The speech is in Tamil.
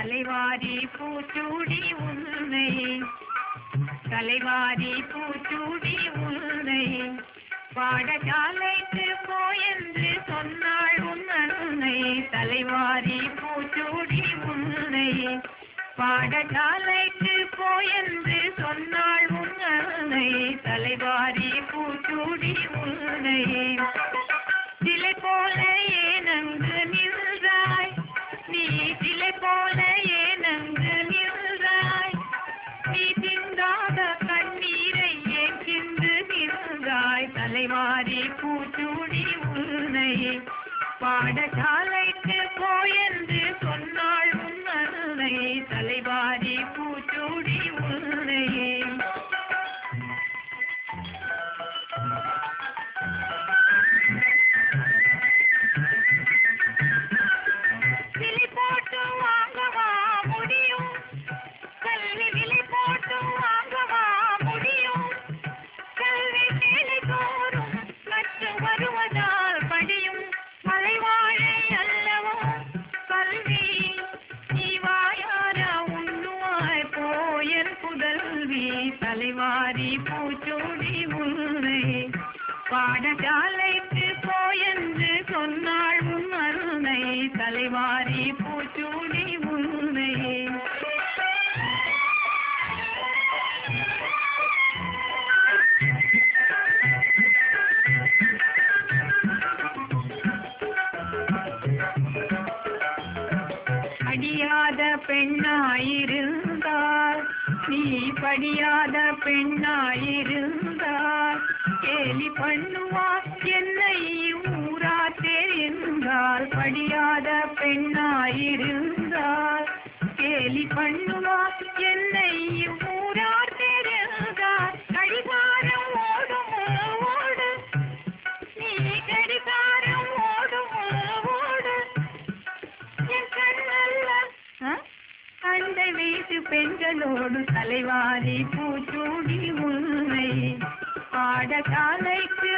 தலைவாரி பூச்சூடி உன்னை தலைவாரி பூச்சூடி உன்னை பாடசாலைக்கு போயென்று சொன்னாள் உன் அன்னை தலைவாரி பூச்சூடி உன்னை பாடசாலைக்கு போயென்று சொன்னாள் உன் அன்னை தலைவாரி பூச்சூடி உன்னை சிலை போல ஏனங்கு நின்றாய் நீ சிலை போல ஏனங்கு நின்றாய் நீ சிந்தாத கண்ணீரை ஏன் சிந்து நின்றாய் தலைவாரி பூச்சூடி உன்னை பாடசாலைக்கு போயென்று சொன்னாள் உன் அன்னை தலைவாரி பூச்சூடி உன்னை விலை போட்டு வாங்கவா முடியும் கல்வி விலை போட்டு வாங்கவா முடியும் கல்வி மேலே தோறும் மற்றும் வருவதால் படியும் மலைவாழை அல்லவோ கல்வி நீ வாயார உண்ணுவாய் போயன் புதல்வி தலைவாரி பூச்சூடி உன்னை பாடசாலைக்கு போயென்று சொன்னாள் உன் அருணை தலைவாரி பூச்சூடி உன்னை அடியாத பெண்ணாயிருந்தால் நீ படியாத பெண்ணாயிருந்தால் கேலி பண்ணுவார் என்னை ஊரா தெரிந்தால் படியாத பெண்ணாயிருந்தால் கேலி பண்ணுவார் என்னை ஊரா தெரிந்தால் கடிகாரம் ஓடும் ஓடு நீ கடிகாரம் ஓடும் ஓடு என் கண்ணல்ல ஆ? அண்டை வீட்டு பெண்களோடு தலைவாரி பூச்சூடி உன்னை பாடசாலைக்கு